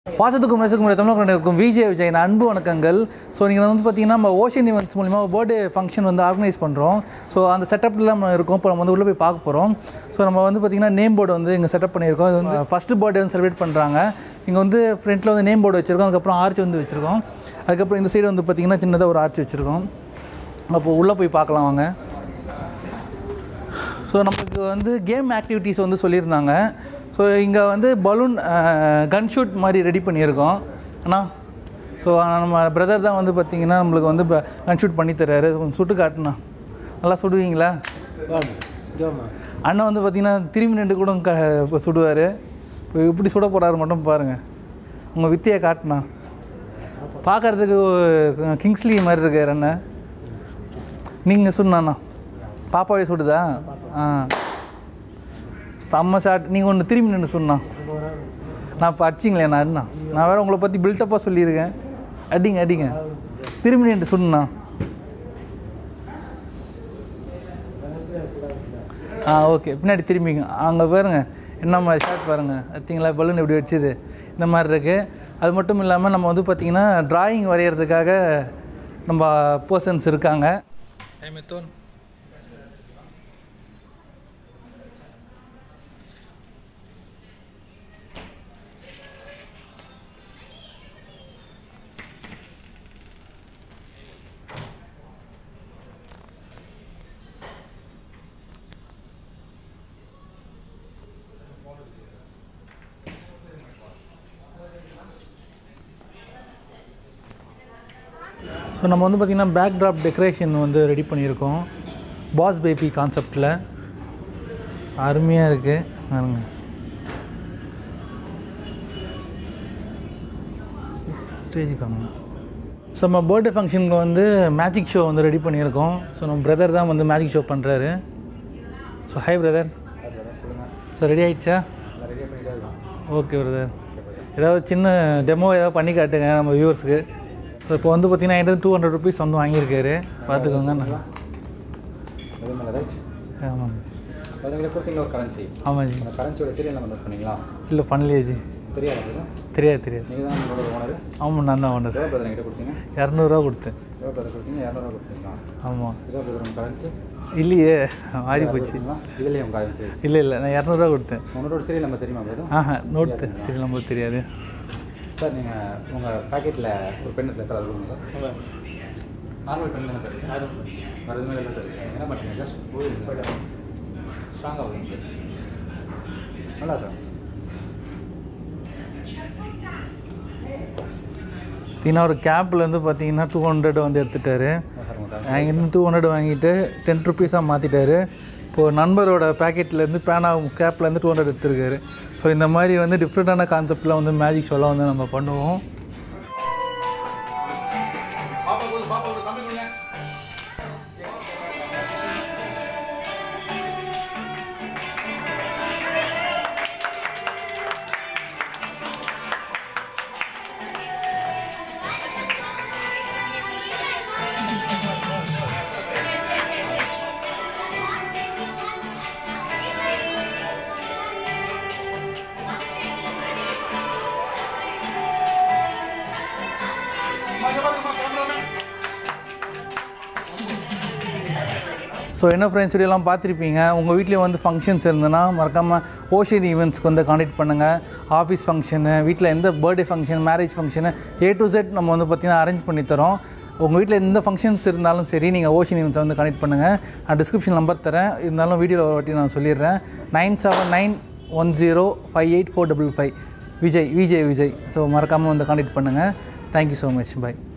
பாசத்துக்கும் நேசத்துக்கும் உடைய தமிழக இருக்கும் விஜய் விஜய் அன்பு வணக்கங்கள் ஸோ நீங்கள் வந்து பார்த்தீங்கன்னா நம்ம ஓஷன் ஈவெண்ட்ஸ் மூலிமா பர்த்டே ஃபங்க்ஷன் வந்து ஆர்கனைஸ் பண்ணுறோம் ஸோ அந்த செட்டப்பில் நம்ம இருக்கோம் இப்போ நம்ம வந்து உள்ளே போய் பார்க்க போகிறோம் ஸோ நம்ம வந்து பார்த்தீங்கன்னா நேம் போர்டு வந்து இங்கே செட்டப் பண்ணியிருக்கோம் இது வந்து ஃபஸ்ட்டு பர்த்டே வந்து செலிப்ரேட் பண்ணுறாங்க இங்கே வந்து ஃப்ரண்ட்டில் வந்து நேம் போர்டு வச்சுருக்கோம் அதுக்கப்புறம் ஆர்ச் வந்து வச்சுருக்கோம் அதுக்கப்புறம் இந்த சைடு வந்து பார்த்தீங்கன்னா சின்னதாக ஒரு ஆர்ச் வச்சுருக்கோம் அப்போ உள்ளே போய் பார்க்கலாம் வாங்க ஸோ நமக்கு வந்து கேம் ஆக்டிவிட்டீஸ் வந்து சொல்லியிருந்தாங்க ஸோ இங்கே வந்து பலூன் கன் ஷூட் மாதிரி ரெடி பண்ணியிருக்கோம் அண்ணா ஸோ நம்ம பிரதர் தான் வந்து பார்த்திங்கன்னா நம்மளுக்கு வந்து கன் ஷூட் பண்ணி தர்றாரு கொஞ்சம் சுட்டு காட்டுண்ணா நல்லா சுடுவீங்களா அண்ணன் வந்து பார்த்திங்கன்னா திரும்பி நின்று கூட க இப்போ சுடுவார் இப்போ எப்படி சுட போகிறாரு மட்டும் பாருங்கள் உங்கள் வித்தியை காட்டுண்ணா பார்க்குறதுக்கு கிங்ஸ்லி மாதிரி இருக்கார் அண்ணன் நீங்கள் சொன்னாண்ணா பாப்பாவே சுடுதா ஆ செம்ம ஷாட் நீங்கள் ஒன்று திரும்பி நின்று சொன்னா நான் இப்போ அடிச்சிங்களே நான் அண்ணா நான் வேறு உங்களை பற்றி பில்டப்பாக சொல்லியிருக்கேன் அடிங்க அடிங்க திரும்பி நின்று சொன்னா ஆ ஓகே பின்னாடி திரும்பிங்க அங்கே பாருங்க என்ன மாதிரி ஷாட் பாருங்கள் பார்த்தீங்களா பலூன் எப்படி வச்சுது இந்த மாதிரி இருக்குது அது மட்டும் இல்லாமல் நம்ம வந்து பார்த்திங்கன்னா டிராயிங் வரைகிறதுக்காக நம்ம பர்சன்ஸ் இருக்காங்க மித்தோன் ஸோ நம்ம வந்து பார்த்திங்கன்னா பேக் ட்ராப் டெக்கரேஷன் வந்து ரெடி பண்ணியிருக்கோம் பாஸ் பேபி கான்செப்டில் அருமையாக இருக்குது பாருங்க ஸ்டேஜ் காமிங்க ஸோ நம்ம பர்த்டே ஃபங்க்ஷனுக்கு வந்து மேஜிக் ஷோ வந்து ரெடி பண்ணியிருக்கோம் ஸோ நம்ம பிரதர் தான் வந்து மேஜிக் ஷோ பண்ணுறாரு so hi brother so ready ஆயிடுச்சா ஓகே பிரதர் ஏதாவது சின்ன டெமோ ஏதாவது பண்ணி காட்டுங்க நம்ம வியூவர்ஸுக்கு ஸோ இப்போ வந்து பார்த்தீங்கன்னா என்கிட்ட டூ ஹண்ட்ரட் ருபீஸ் வந்து வாங்கியிருக்காரு பார்த்துக்கோங்க அதே மாதிரி ரைட் ஆமாம் அதுங்களை கொடுத்தீங்களா ஒரு கரன்சி ஆமாம் ஜி அந்த கரன்சியோட சீரியல் நம்பர் நோட் பண்ணீங்களா இல்லை பண்ணலையே ஜி தெரியாது அது தெரியாது தெரியாது நீங்கள் தான் உங்களோட ஓனர் ஆமாம் நான் தான் ஒன்று எவ்வளோ பிரதர் என்கிட்ட கொடுத்தீங்க இரநூறுவா கொடுத்தேன் எவ்வளோ பிரதர் கொடுத்தீங்க இரநூறுவா கொடுத்தீங்களா ஆமாம் இதோ பிரதர் உங்கள் கரன்சி இல்லையே மாறி போச்சு இதுலேயே உங்கள் கரன்சி இல்லை இல்லை நான் இரநூறுவா கொடுத்தேன் உங்களோட சீரியல் நம்பர் தெரியுமா பிரதர் ஆஹா நோட்டு சரி நம்பர் தெரியாது சார் நீங்கள் உங்கள் பேக்கெட்டில் ஒரு பென் இல்லை சார் அது கொடுங்க சார் நார்மல் பென் தானே சார் வேறு எதுவுமே இல்லை சார் என்ன பண்ணுறீங்க ஜஸ்ட் போயிடுங்க ஸ்ட்ராங்காக வருங்க நல்லா சார் பார்த்தீங்கன்னா ஒரு கேப்லேருந்து பார்த்தீங்கன்னா டூ ஹண்ட்ரட் வந்து எடுத்துட்டாரு சார் உங்கள் அங்கேருந்து டூ ஹண்ட்ரட் வாங்கிட்டு டென் ருபீஸாக மாற்றிட்டாரு இப்போது நண்பரோட பேக்கெட்லேருந்து பேனா கேப்லேருந்து டூ ஹண்ட்ரட் எடுத்திருக்காரு ஸோ இந்த மாதிரி வந்து டிஃப்ரெண்ட்டான கான்செப்டில் வந்து மேஜிக் ஷோலாம் வந்து நம்ம பண்ணுவோம் ஸோ என்ன ஃப்ரெண்ட்ஸ் வீடியோலாம் பார்த்துருப்பீங்க உங்கள் வீட்லேயும் வந்து ஃபங்க்ஷன்ஸ் இருந்ததுன்னா மறக்காமல் ஓஷன் ஈவெண்ட்ஸ்க்கு வந்து காண்டாக்ட் பண்ணுங்கள் ஆஃபீஸ் ஃபங்க்ஷனு வீட்டில் எந்த birthday function marriage function A to Z நம்ம வந்து பார்த்திங்கன்னா அரேஞ்ச் பண்ணி தரோம் உங்கள் வீட்டில் எந்த ஃபங்க்ஷன்ஸ் இருந்தாலும் சரி நீங்கள் ஓஷன் ஈவெண்ட்ஸை வந்து கனெக்ட் பண்ணுங்கள் நான் டிஸ்கிரிப்ஷன் நம்பர் தரேன் இருந்தாலும் வீடியோ வாட்டி நான் சொல்லிடுறேன் nine seven nine one zero five eight four double five Vijay Vijay Vijay so மறக்காமல் வந்து காண்டாக்ட் பண்ணுங்கள் தேங்க்யூ ஸோ மச் பை